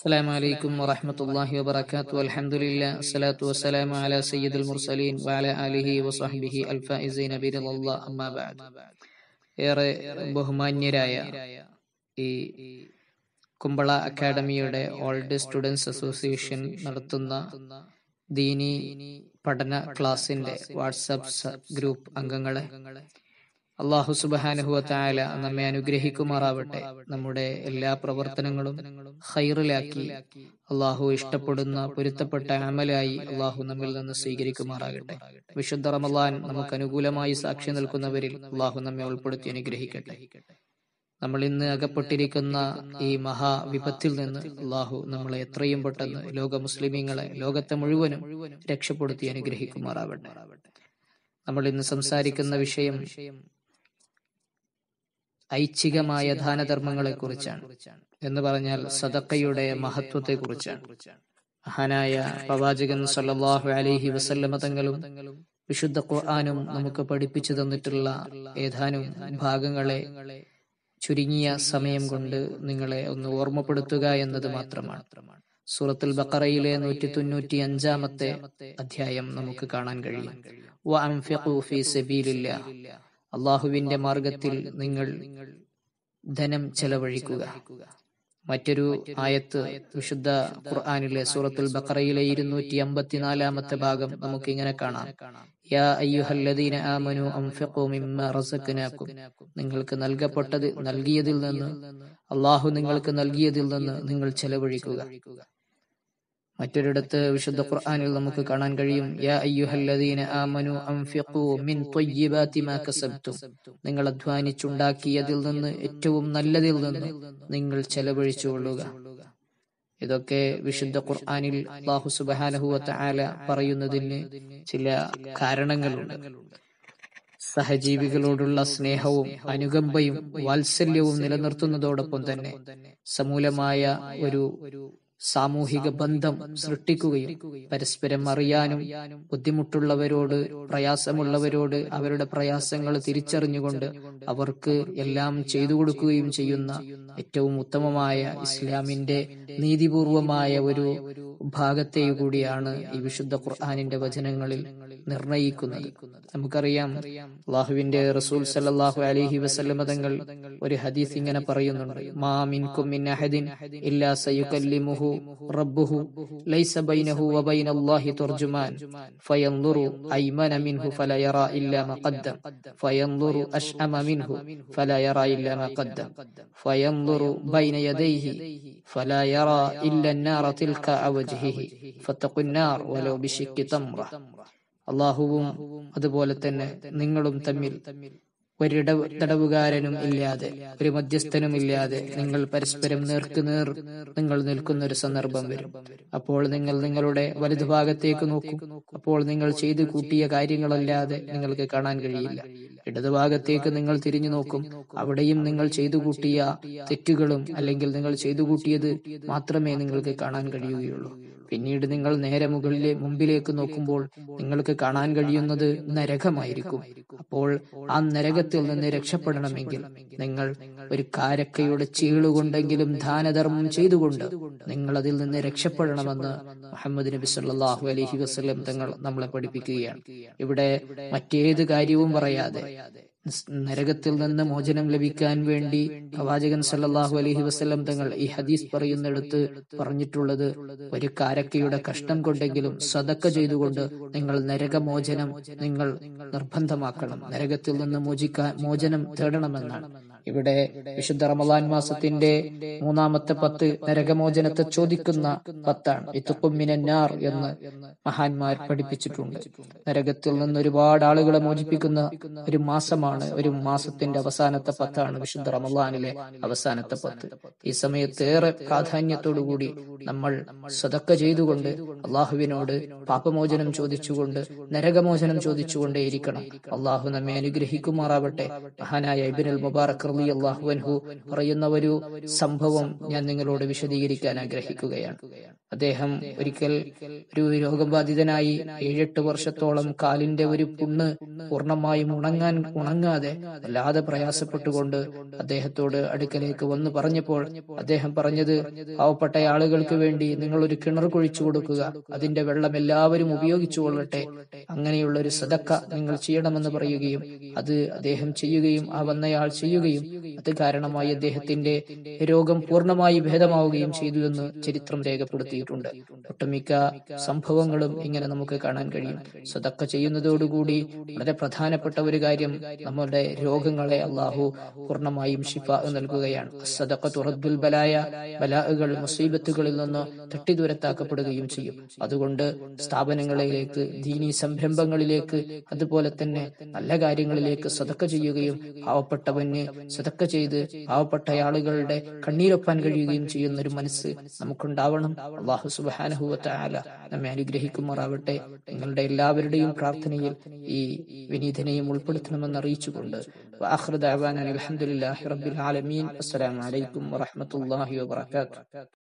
السلام عليكم ورحمة الله وبركاته الحمد لله الصلاة والسلام على سيد المرسلين وعلى آله وصحبه الفائزين برضا الله أما بعد ഏറെ ബഹുമാന്യരായ ഈ കുമ്പള അക്കാഡമിയുടെ ഓൾഡ് സ്റ്റുഡൻസ് അസോസിയേഷൻ നടത്തുന്ന ദീനി പഠന ക്ലാസിന്റെ വാട്സപ്പ് ഗ്രൂപ്പ് അംഗങ്ങളെ അള്ളാഹു സുബാനുഹുവത്തായ നമ്മെ അനുഗ്രഹിക്കുമാറാവട്ടെ നമ്മുടെ എല്ലാ പ്രവർത്തനങ്ങളും ഹൈറിലാക്കി അള്ളാഹു ഇഷ്ടപ്പെടുന്ന പൊരുത്തപ്പെട്ട അമലായി അള്ളാഹു നമ്മിൽ നിന്ന് സ്വീകരിക്കുമാറാകട്ടെ വിശുദ്ധ റമലാൻ നമുക്ക് അനുകൂലമായി സാക്ഷി നിൽക്കുന്നവരിൽ അള്ളാഹു നമ്മെ ഉൾപ്പെടുത്തി അനുഗ്രഹിക്കട്ടെ നമ്മൾ ഇന്ന് അകപ്പെട്ടിരിക്കുന്ന ഈ മഹാവിപത്തിൽ നിന്ന് അള്ളാഹു നമ്മളെ എത്രയും പെട്ടെന്ന് ലോക മുസ്ലിമീങ്ങളെ ലോകത്തെ മുഴുവനും രക്ഷപ്പെടുത്തി അനുഗ്രഹിക്കുമാറാവട്ടെ നമ്മൾ ഇന്ന് സംസാരിക്കുന്ന വിഷയം ഐച്ഛികമായ ദാനധർമ്മങ്ങളെ കുറിച്ചാണ് എന്ന് പറഞ്ഞാൽ സദക്കയുടെ മഹത്വത്തെ കുറിച്ചാണ് മഹാനായ പ്രവാചകൻ സല്ലല്ലാഹു അലൈഹി വസല്ലമ തങ്ങളും വിശുദ്ധ ഖുർആാനും നമുക്ക് പഠിപ്പിച്ചു തന്നിട്ടുള്ള ഏതാനും ഭാഗങ്ങളെ ചുരുങ്ങിയ സമയം കൊണ്ട് നിങ്ങളെ ഒന്ന് ഓർമ്മപ്പെടുത്തുക എന്നത് മാത്രമാണ് സൂറത്തുൽ ബക്കറയിലെ നൂറ്റി തൊണ്ണൂറ്റി അഞ്ചാമത്തെ അധ്യായം നമുക്ക് കാണാൻ കഴിയും അള്ളാഹുവിന്റെ മാർഗത്തിൽ നിങ്ങൾ ധനം ചെലവഴിക്കുക മറ്റൊരു ആയത്ത് വിശുദ്ധ ഖുർആാനിലെ സൂറത്തുൽ ബക്കറയിലെ ഇരുന്നൂറ്റി അമ്പത്തിനാലാമത്തെ ഭാഗം നമുക്ക് ഇങ്ങനെ കാണാം യാ അയ്യുഹല്ലദീന ആമനു അൻഫിഖു മിമ്മ റസഖ്നാകും നിങ്ങൾക്ക് നൽകപ്പെട്ടത് നൽകിയതിൽ നിന്ന് അള്ളാഹു നിങ്ങൾക്ക് നൽകിയതിൽ നിന്ന് നിങ്ങൾ ചെലവഴിക്കുക മറ്റൊരിടത്ത് വിശുദ്ധ ഖുർആനിൽ നമുക്ക് കാണാൻ കഴിയും യാ അയ്യുഹല്ലദീന ആമനു അൻഫിഖു മിൻ ത്വയ്യിബാതി മാ കസബ്തും നിങ്ങൾ അധ്വാനിച്ചുണ്ടാക്കിയതിൽ നിന്ന് ഏറ്റവും നല്ലതിൽ നിന്ന് നിങ്ങൾ ചെലവഴിച്ചുകൊള്ളുക ഇതൊക്കെ വിശുദ്ധ ഖുർആനിൽ അള്ളാഹു സുബ്ഹാനഹു വതആല പറയുന്നതിന് ചില കാരണങ്ങളുണ്ട് സഹജീവികളോടുള്ള സ്നേഹവും അനുകമ്പയും വാത്സല്യവും നിലനിർത്തുന്നതോടൊപ്പം തന്നെ സമൂലമായ ഒരു സാമൂഹിക ബന്ധം സൃഷ്ടിക്കുകയും പരസ്പരം അറിയാനും ബുദ്ധിമുട്ടുള്ളവരോട് പ്രയാസമുള്ളവരോട് അവരുടെ പ്രയാസങ്ങൾ തിരിച്ചറിഞ്ഞുകൊണ്ട് അവർക്ക് എല്ലാം ചെയ്തു കൊടുക്കുകയും ചെയ്യുന്ന ഏറ്റവും ഉത്തമമായ ഇസ്ലാമിന്റെ നീതിപൂർവമായ ഒരു ഭാഗത്തെ കൂടിയാണ് ഈ വിശുദ്ധ ഖുർആാനിന്റെ വചനങ്ങളിൽ നിർണയിക്കുന്നത് നമുക്കറിയാം അള്ളാഹുവിന്റെ റസൂൽ സല്ലാഹു അലഹി വസല്ലമ തങ്ങൾ ഒരു ഹദീസ് ഇങ്ങനെ പറയുന്നുണ്ട് മാ മിൻകും മിൻ അഹദിൻ ഇല്ലാ സയുകല്ലിമുഹു റബ്ബുഹു ലൈസ ബൈനഹു വബൈന അല്ലാഹി തുർജുമാൻ ഫയൻദുറു അയ്മന മിൻഹു ഫല യറ ഇല്ലാ മാ ഖദ്ദം ഫയൻദുറു അശ്അമ മിൻഹു ഫല യറ ഇല്ലാ മാ ഖദ്ദം ഫയൻദുറു ബൈന യദൈഹി فلا يرى إلا النار تلقاء وجهه فاتقوا النار ولو بشق تمرة അള്ളാഹുവും അതുപോലെ തന്നെ നിങ്ങളും തമ്മിൽ ഒരിട തടവുകാരനും ഇല്ലാതെ ഒരു മധ്യസ്ഥനും ഇല്ലാതെ നിങ്ങൾ പരസ്പരം നേർക്ക് നേർ നിങ്ങൾ നിൽക്കുന്ന ഒരു സന്ദർഭം വരും അപ്പോൾ നിങ്ങൾ നിങ്ങളുടെ വലതുഭാഗത്തേക്ക് നോക്കും അപ്പോൾ നിങ്ങൾ ചെയ്തു കൂട്ടിയ കാര്യങ്ങളല്ലാതെ നിങ്ങൾക്ക് കാണാൻ കഴിയില്ല ഇടതുഭാഗത്തേക്ക് നിങ്ങൾ തിരിഞ്ഞു നോക്കും അവിടെയും നിങ്ങൾ ചെയ്തു കൂട്ടിയ തെറ്റുകളും അല്ലെങ്കിൽ നിങ്ങൾ ചെയ്തു കൂട്ടിയത് മാത്രമേ നിങ്ങൾക്ക് കാണാൻ കഴിയുകയുള്ളൂ പിന്നീട് നിങ്ങൾ നേരെ മുകളിലെ മുമ്പിലേക്ക് നോക്കുമ്പോൾ നിങ്ങൾക്ക് കാണാൻ കഴിയുന്നത് നരകമായിരിക്കും അപ്പോൾ ആ നരകത്തിൽ നിന്ന് രക്ഷപ്പെടണമെങ്കിൽ നിങ്ങൾ ഒരു കാരക്കയുടെ ചീളുകൊണ്ടെങ്കിലും ദാനധർമ്മം ചെയ്തുകൊണ്ട് നിങ്ങൾ അതിൽ നിന്ന് രക്ഷപ്പെടണമെന്ന് മുഹമ്മദ് നബി സല്ലാഹു അലഹി വസ്ലം തങ്ങൾ നമ്മളെ പഠിപ്പിക്കുകയാണ് ഇവിടെ മറ്റേത് കാര്യവും പറയാതെ നരകത്തിൽ നിന്ന് മോചനം ലഭിക്കാൻ വേണ്ടി പ്രവാചകൻ സല്ലാഹു അലഹി വസ്ലം തങ്ങൾ ഈ ഹദീസ് പറയുന്നിടത്ത് പറഞ്ഞിട്ടുള്ളത് ഒരു കാരക്കയുടെ കഷ്ടം കൊണ്ടെങ്കിലും സതക്ക ചെയ്തുകൊണ്ട് നിങ്ങൾ നരകമോചനം നിങ്ങൾ നിർബന്ധമാക്കണം നരകത്തിൽ നിന്ന് മോചിക്കാൻ മോചനം തേടണമെന്നാണ് ഇവിടെ വിശുദ്ധ റമലാൻ മാസത്തിന്റെ മൂന്നാമത്തെ പത്ത് നരകമോചനത്തെ ചോദിക്കുന്ന പത്താണ് ഇത്തുക്കുമ്മിനാർ എന്ന് മഹാന്മാർ പഠിപ്പിച്ചിട്ടുണ്ട് നരകത്തിൽ നിന്ന് ഒരുപാട് ആളുകളെ മോചിപ്പിക്കുന്ന ഒരു മാസമാണ് ഒരു മാസത്തിന്റെ അവസാനത്തെ പത്താണ് വിശുദ്ധ റമലാനിലെ അവസാനത്തെ പത്ത് ഈ സമയത്ത് ഏറെ പ്രാധാന്യത്തോടുകൂടി നമ്മൾ സതക്ക ചെയ്തുകൊണ്ട് അള്ളാഹുവിനോട് പാപമോചനം ചോദിച്ചുകൊണ്ട് നരകമോചനം ചോദിച്ചുകൊണ്ടേയിരിക്കണം അള്ളാഹു നമ്മെ അനുഗ്രഹിക്കുമാറാവട്ടെ മഹാനായ ഇബിനുൽ മുബാറക് റളിയല്ലാഹു അൻഹു പറയുന്ന ഒരു സംഭവം ഞാൻ നിങ്ങളോട് വിശദീകരിക്കാൻ ആഗ്രഹിക്കുകയാണ് അദ്ദേഹം ഒരിക്കൽ ഒരു രോഗബാധിതനായി ഏഴെട്ട് വർഷത്തോളം കാലിന്റെ ഒരു പുണ്ണ് പൂർണ്ണമായും ഉണങ്ങാൻ ഉണങ്ങാതെ വല്ലാതെ പ്രയാസപ്പെട്ടുകൊണ്ട് അദ്ദേഹത്തോട് അടുക്കലേക്ക് വന്നു പറഞ്ഞപ്പോൾ അദ്ദേഹം പറഞ്ഞത് പാവപ്പെട്ട ആളുകൾക്ക് വേണ്ടി നിങ്ങൾ ഒരു കിണർ കുഴിച്ചു കൊടുക്കുക അതിന്റെ വെള്ളം എല്ലാവരും ഉപയോഗിച്ചു കൊള്ളട്ടെ അങ്ങനെയുള്ള ഒരു സദക്ക നിങ്ങൾ ചെയ്യണമെന്ന് പറയുകയും അത് അദ്ദേഹം ചെയ്യുകയും ആ വന്നയാൾ ചെയ്യുകയും അത് കാരണമായി അദ്ദേഹത്തിന്റെ രോഗം പൂർണ്ണമായി ഭേദമാവുകയും ചെയ്തു എന്ന് ചരിത്രം രേഖപ്പെടുത്തിയിട്ടുണ്ട് ഒട്ടുമിക്ക സംഭവങ്ങളും ഇങ്ങനെ നമുക്ക് കാണാൻ കഴിയും സദക്ക ചെയ്യുന്നതോടുകൂടി വളരെ പ്രധാനപ്പെട്ട ഒരു കാര്യം നമ്മുടെ രോഗങ്ങളെ അള്ളാഹു പൂർണ്ണമായും ഷിഫ നൽകുകയാണ് സദക്ക തുറദ്ദുൽ ബലായ ബലാഹുകൾ മുസീബത്തുകളിൽ നിന്ന് തട്ടിദൂരത്താക്കപ്പെടുകയും ചെയ്യും അതുകൊണ്ട് സ്ഥാപനങ്ങളിലേക്ക് ദീനീ സംരംഭങ്ങളിലേക്ക് അതുപോലെ തന്നെ നല്ല കാര്യങ്ങളിലേക്ക് സതക്ക ചെയ്യുകയും പാവപ്പെട്ടവന് സതക്ക ചെയ്ത് പാവപ്പെട്ട ആളുകളുടെ കണ്ണീരൊപ്പാൻ കഴിയുകയും ചെയ്യുന്ന ഒരു മനസ്സ് നമുക്കുണ്ടാവണം അള്ളാഹു സുബാനഹുവത്ത ആല നമ്മെ അനുഗ്രഹിക്കുമാറാവട്ടെ നിങ്ങളുടെ എല്ലാവരുടെയും പ്രാർത്ഥനയിൽ ഈ വിനീതനെയും ഉൾപ്പെടുത്തണമെന്ന് അറിയിച്ചുകൊണ്ട് അലഹമുല്ലാഹി റബ്ബിൽ ആലമീൻ അസ്സലാമു അലൈക്കും വറഹ്മത്തുള്ളാഹി വബറകാതുഹു